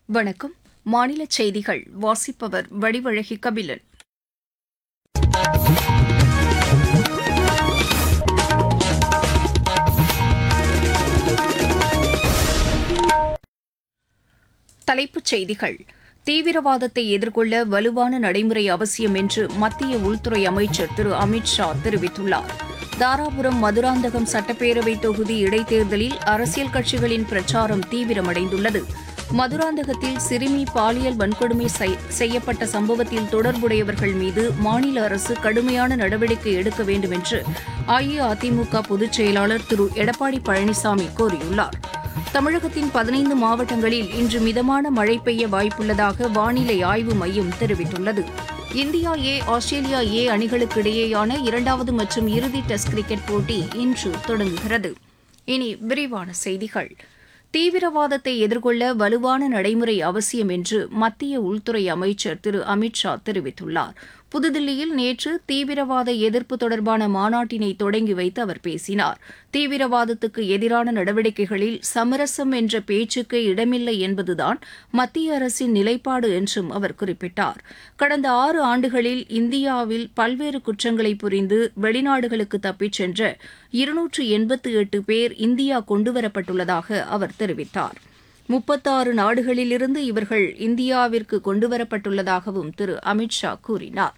வணக்கம் மாநில செய்திகள் வாசிப்பவர் வடிவழகி கபிலன் தலைப்புச் செய்திகள் தீவிரவாதத்தை எதிர்கொள்ள வலுவான நடைமுறை அவசியம் என்று மத்திய உள்துறை அமைச்சர் திரு அமித் ஷா தெரிவித்துள்ளார் தாராபுரம் மதுராந்தகம் சட்டப்பேரவை தொகுதி இடைத்தேர்தலில் அரசியல் கட்சிகளின் பிரச்சாரம் தீவிரமடைந்துள்ளது மதுராந்தகத்தில் சிறுமி பாலியல் வன்கொடுமை செய்- செய்யப்பட்ட சம்பவத்தில் தொடர்புடையவர்கள் மீது மாநில அரசு கடுமையான நடவடிக்கை எடுக்க வேண்டும் என்று அஇஅதிமுக பொதுச் செயலாளர் திரு எடப்பாடி பழனிசாமி கோரியுள்ளார் தமிழகத்தின் பதினைந்து மாவட்டங்களில் இன்று மிதமான மழை பெய்ய வாய்ப்புள்ளதாக வானிலை ஆய்வு மையம் தெரிவித்துள்ளது இந்தியா ஏ ஆஸ்திரேலியா ஏ அணிகளுக்கு இடையேயான இரண்டாவது மற்றும் இறுதி டெஸ்ட் கிரிக்கெட் போட்டி இன்று தொடங்குகிறது இனி விரிவான செய்திகள் தீவிரவாதத்தை எதிர்கொள்ள வலுவான நடைமுறை அவசியம் என்று மத்திய உள்துறை அமைச்சர் திரு அமித் ஷா தெரிவித்துள்ளார் புதுதில்லியில் நேற்று தீவிரவாத எதிர்ப்பு தொடர்பான மாநாட்டினை தொடங்கி வைத்து அவர் பேசினார் தீவிரவாதத்துக்கு எதிரான நடவடிக்கைகளில் சமரசம் என்ற பேச்சுக்கு இடமில்லை என்பதுதான் மத்திய அரசின் நிலைப்பாடு என்றும் அவர் குறிப்பிட்டார் கடந்த ஆறு ஆண்டுகளில் இந்தியாவில் பல்வேறு குற்றங்களை புரிந்து வெளிநாடுகளுக்கு தப்பிச் சென்ற இருநூற்று எண்பத்து எட்டு பேர் இந்தியா கொண்டுவரப்பட்டுள்ளதாக அவர் தெரிவித்தார் முப்பத்தாறு நாடுகளிலிருந்து இவர்கள் இந்தியாவிற்கு கொண்டுவரப்பட்டுள்ளதாகவும் திரு அமித் ஷா கூறினார்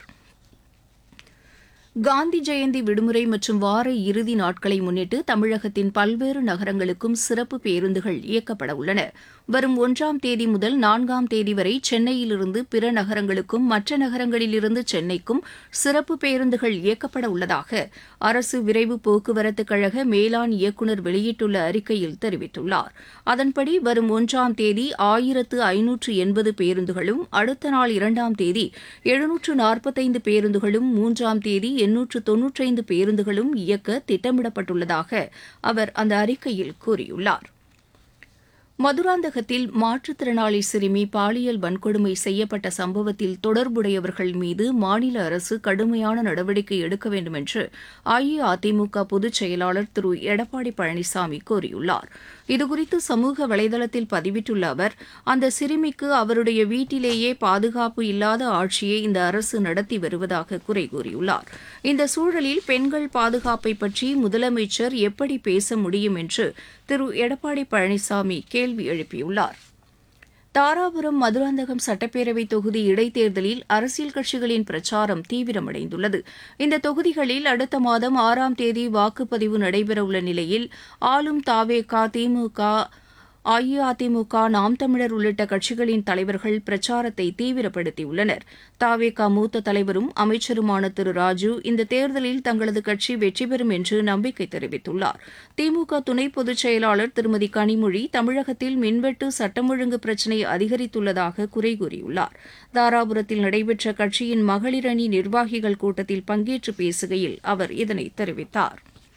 காந்தி ஜெயந்தி விடுமுறை மற்றும் வார இறுதி நாட்களை முன்னிட்டு தமிழகத்தின் பல்வேறு நகரங்களுக்கும் சிறப்பு பேருந்துகள் இயக்கப்பட உள்ளன வரும் ஒன்றாம் தேதி முதல் நான்காம் தேதி வரை சென்னையிலிருந்து பிற நகரங்களுக்கும் மற்ற நகரங்களிலிருந்து சென்னைக்கும் சிறப்பு பேருந்துகள் இயக்கப்பட உள்ளதாக அரசு விரைவு போக்குவரத்து கழக மேலாண் இயக்குநர் வெளியிட்டுள்ள அறிக்கையில் தெரிவித்துள்ளார் அதன்படி வரும் ஒன்றாம் தேதி ஆயிரத்து ஐநூற்று எண்பது பேருந்துகளும் அடுத்த நாள் இரண்டாம் தேதி எழுநூற்று நாற்பத்தைந்து பேருந்துகளும் மூன்றாம் தேதி எண்ணூற்று தொன்னூற்றைந்து பேருந்துகளும் இயக்க திட்டமிடப்பட்டுள்ளதாக அவர் அந்த அறிக்கையில் கூறியுள்ளார் மதுராந்தகத்தில் மாற்றுத்திறனாளி சிறுமி பாலியல் வன்கொடுமை செய்யப்பட்ட சம்பவத்தில் தொடர்புடையவர்கள் மீது மாநில அரசு கடுமையான நடவடிக்கை எடுக்க வேண்டும் என்று அஇஅதிமுக பொதுச் செயலாளர் திரு எடப்பாடி பழனிசாமி கோரியுள்ளார் இதுகுறித்து சமூக வலைதளத்தில் பதிவிட்டுள்ள அவர் அந்த சிறுமிக்கு அவருடைய வீட்டிலேயே பாதுகாப்பு இல்லாத ஆட்சியை இந்த அரசு நடத்தி வருவதாக குறை கூறியுள்ளார் இந்த சூழலில் பெண்கள் பாதுகாப்பை பற்றி முதலமைச்சர் எப்படி பேச முடியும் என்று திரு எடப்பாடி பழனிசாமி கேள்வி எழுப்பியுள்ளார் தாராபுரம் மதுராந்தகம் சட்டப்பேரவை தொகுதி இடைத்தேர்தலில் அரசியல் கட்சிகளின் பிரச்சாரம் தீவிரமடைந்துள்ளது இந்த தொகுதிகளில் அடுத்த மாதம் ஆறாம் தேதி வாக்குப்பதிவு நடைபெறவுள்ள நிலையில் ஆளும் தாவேகா திமுக அஇஅதிமுக நாம் தமிழர் உள்ளிட்ட கட்சிகளின் தலைவர்கள் பிரச்சாரத்தை தீவிரப்படுத்தியுள்ளனர் தாவேகா மூத்த தலைவரும் அமைச்சருமான திரு ராஜு இந்த தேர்தலில் தங்களது கட்சி வெற்றி பெறும் என்று நம்பிக்கை தெரிவித்துள்ளார் திமுக துணை பொதுச் செயலாளர் திருமதி கனிமொழி தமிழகத்தில் மின்வெட்டு சட்டம் ஒழுங்கு பிரச்சினை அதிகரித்துள்ளதாக குறை கூறியுள்ளார் தாராபுரத்தில் நடைபெற்ற கட்சியின் மகளிர் அணி நிர்வாகிகள் கூட்டத்தில் பங்கேற்று பேசுகையில் அவர் இதனை தெரிவித்தார்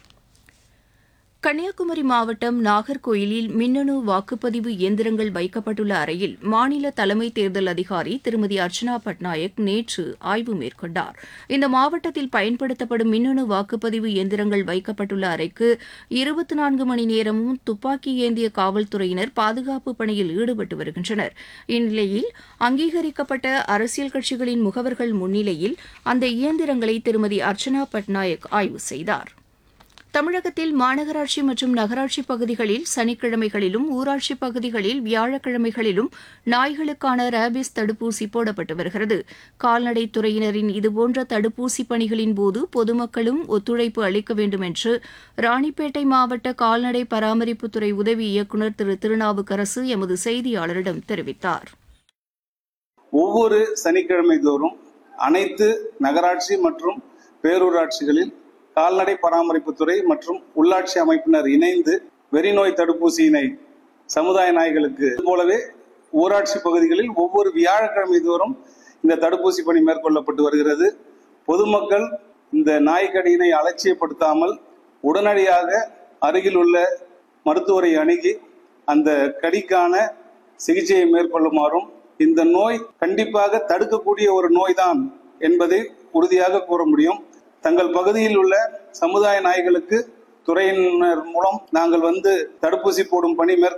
கன்னியாகுமரி மாவட்டம் நாகர்கோயிலில் மின்னணு வாக்குப்பதிவு இயந்திரங்கள் வைக்கப்பட்டுள்ள அறையில் மாநில தலைமை தேர்தல் அதிகாரி திருமதி அர்ச்சனா பட்நாயக் நேற்று ஆய்வு மேற்கொண்டார் இந்த மாவட்டத்தில் பயன்படுத்தப்படும் மின்னணு வாக்குப்பதிவு இயந்திரங்கள் வைக்கப்பட்டுள்ள அறைக்கு இருபத்தி நான்கு மணி நேரமும் துப்பாக்கி ஏந்திய காவல்துறையினர் பாதுகாப்பு பணியில் ஈடுபட்டு வருகின்றனர் இந்நிலையில் அங்கீகரிக்கப்பட்ட அரசியல் கட்சிகளின் முகவர்கள் முன்னிலையில் அந்த இயந்திரங்களை திருமதி அர்ச்சனா பட்நாயக் ஆய்வு செய்தார் தமிழகத்தில் மாநகராட்சி மற்றும் நகராட்சி பகுதிகளில் சனிக்கிழமைகளிலும் ஊராட்சி பகுதிகளில் வியாழக்கிழமைகளிலும் நாய்களுக்கான ரேபிஸ் தடுப்பூசி போடப்பட்டு வருகிறது கால்நடைத்துறையினரின் இதுபோன்ற தடுப்பூசி பணிகளின் போது பொதுமக்களும் ஒத்துழைப்பு அளிக்க வேண்டும் என்று ராணிப்பேட்டை மாவட்ட கால்நடை பராமரிப்புத்துறை உதவி இயக்குநர் திரு திருநாவுக்கரசு எமது செய்தியாளரிடம் தெரிவித்தார் ஒவ்வொரு சனிக்கிழமை தோறும் அனைத்து நகராட்சி மற்றும் பேரூராட்சிகளில் கால்நடை பராமரிப்புத்துறை மற்றும் உள்ளாட்சி அமைப்பினர் இணைந்து வெறிநோய் தடுப்பூசியினை சமுதாய நாய்களுக்கு இது போலவே ஊராட்சி பகுதிகளில் ஒவ்வொரு வியாழக்கிழமை தோறும் இந்த தடுப்பூசி பணி மேற்கொள்ளப்பட்டு வருகிறது பொதுமக்கள் இந்த நாய்க்கடியினை அலட்சியப்படுத்தாமல் உடனடியாக அருகில் உள்ள மருத்துவரை அணுகி அந்த கடிக்கான சிகிச்சையை மேற்கொள்ளுமாறும் இந்த நோய் கண்டிப்பாக தடுக்கக்கூடிய ஒரு நோய்தான் என்பதை உறுதியாக கூற முடியும் தங்கள் பகுதியில் உள்ள சமுதாய நாய்களுக்கு துறையினர் மூலம் நாங்கள் வந்து தடுப்பூசி போடும் பணி மேற்கொள்ள